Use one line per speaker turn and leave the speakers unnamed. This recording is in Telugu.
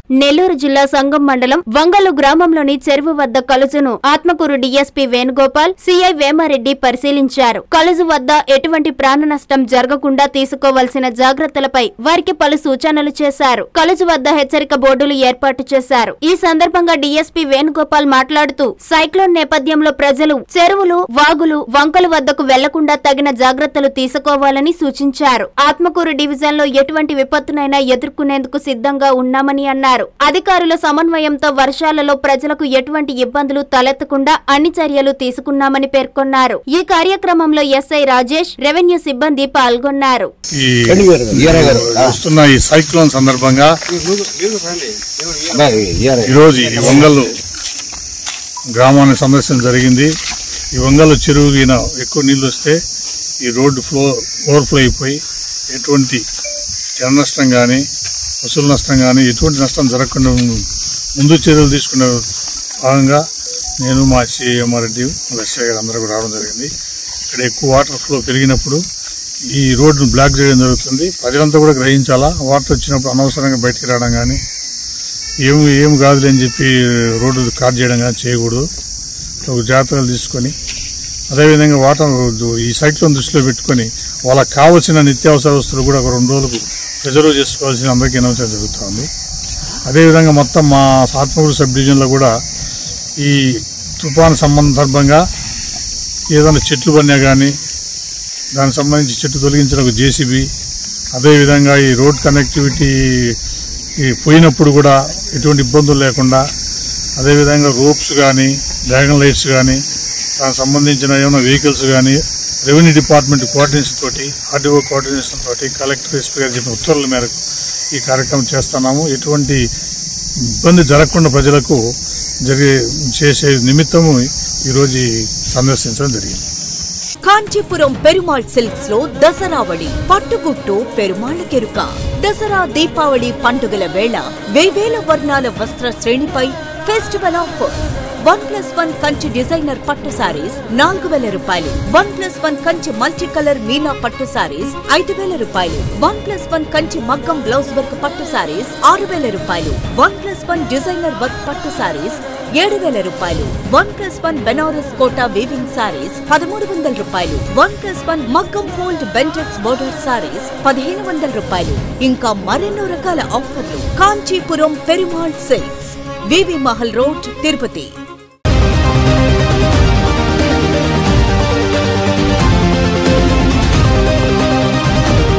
నెల్లూరు జిల్లా సంగం మండలం వంగలు గ్రామంలోని చెరువు వద్ద కలుజును ఆత్మకూరు డీఎస్పీ వేణుగోపాల్ సీఐ వేమారెడ్డి పరిశీలించారు కలుజు వద్ద ఎటువంటి ప్రాణ నష్టం జరగకుండా తీసుకోవాల్సిన జాగ్రత్తలపై వారికి పలు సూచనలు చేశారు కలుజు వద్ద హెచ్చరిక బోర్డులు ఏర్పాటు చేశారు ఈ సందర్భంగా డీఎస్పీ వేణుగోపాల్ మాట్లాడుతూ సైక్లోన్ నేపథ్యంలో ప్రజలు చెరువులు వాగులు వంకలు వద్దకు వెళ్లకుండా తగిన జాగ్రత్తలు తీసుకోవాలని సూచించారు ఆత్మకూరు డివిజన్ లో ఎటువంటి విపత్తునైనా ఎదుర్కొనేందుకు సిద్ధంగా ఉన్నామని అన్నారు అధికారుల సమన్వయంతో వర్షాలలో ప్రజలకు ఎటువంటి ఇబ్బందులు తలెత్తకుండా అన్ని చర్యలు తీసుకున్నామని పేర్కొన్నారు ఈ కార్యక్రమంలో ఎస్ఐ రాజేష్ రెవెన్యూ సిబ్బంది పాల్గొన్నారు
ఈ
ఇయర్ గారు
వస్తున్న ఈ సైక్లోన్ సందర్భంగా
ఇయర్
ఈరోజు ఈ వంగల్ గ్రామాన్ని సందర్శన జరిగింది ఈ వంగల్ చెరువు ఈయన ఎక్కువ నీళ్లు వస్తే ఈ రోడ్డు ఫ్లో ఓవర్ఫ్లో అయిపోయి ఎటువంటి జన నష్టం కానీ వసూలు నష్టం కానీ ఎటువంటి నష్టం జరగకుండా ముందు చర్యలు తీసుకునే భాగంగా నేను మా రెడ్డి లక్ష్య గారు అందరూ కూడా రావడం జరిగింది ఇక్కడ ఎక్కువ వాటర్ ఫ్లో పెరిగినప్పుడు ఈ రోడ్డును బ్లాక్ చేయడం జరుగుతుంది ప్రజలంతా కూడా గ్రహించాలా వాటర్ వచ్చినప్పుడు అనవసరంగా బయటికి రావడం కానీ ఏం ఏం కాదులే అని చెప్పి రోడ్డు కార్ చేయడం కానీ చేయకూడదు ఒక జాగ్రత్తలు తీసుకొని అదేవిధంగా వాటర్ ఈ సైక్లోన్ దృష్టిలో పెట్టుకొని వాళ్ళకి కావాల్సిన నిత్యావసర వస్తువులు కూడా ఒక రెండు రోజులకు రిజర్వ్ చేసుకోవాల్సిన అందరికీ అనవసరం జరుగుతుంది అదేవిధంగా మొత్తం మా ఆత్మకూరు సబ్ డివిజన్లో కూడా ఈ తుఫాను సందర్భంగా ఏదైనా చెట్లు పడినా కానీ దానికి సంబంధించి చెట్టు తొలగించిన ఒక జేసీబీ అదేవిధంగా ఈ రోడ్ కనెక్టివిటీ ఈ పోయినప్పుడు కూడా ఎటువంటి ఇబ్బందులు లేకుండా అదేవిధంగా రోప్స్ కానీ డ్రాగన్ లైట్స్ కానీ దానికి సంబంధించిన ఏమైనా వెహికల్స్ కానీ రెవెన్యూ డిపార్ట్మెంట్ కోఆర్డినేషన్ తోటి ఆర్డీఓ కోఆర్డినేషన్ తోటి కలెక్టర్ ఎస్పీ గారు చెప్పిన ఉత్తర్వుల మేరకు ఈ కార్యక్రమం చేస్తున్నాము ఎటువంటి ఇబ్బంది జరగకుండా ప్రజలకు జరిగే చేసే నిమిత్తము ఈరోజు ఈ సందర్శించడం జరిగింది
కాంచీపురం పెరుమాళ్ సిల్క్స్ లో దసరావళి పట్టుగుట్టు పెరుమాళ్ కెరుక దసరా దీపావళి పండుగల వేళ వేవేల వర్ణాల వస్త్ర శ్రేణిపై festival offers one plus one Kanchi designer పట్టు సారీస్ నాలుగు వేల రూపాయలు one plus one Kanchi multi colour మీనా పట్టు సారీస్ ఐదు వేల రూపాయలు వన్ ప్లస్ వన్ కంచి మగ్గం బ్లౌజ్ వర్క్ పట్టు సారీస్ ఆరు వేల రూపాయలు one plus one designer work పట్టు సారీస్ ఏడు వేల రూపాయలు one plus one Banaras Kota weaving sarees పదమూడు వందల రూపాయలు వన్ ప్లస్ వన్ మగ్గం ఫోల్డ్ బెంటెక్స్ బోర్డర్ సారీస్ పదిహేను వందల రూపాయలు ఇంకా మరెన్నో రకాల ఆఫర్లు Kanchipuram Perumal silks VV Mahal road Tirupati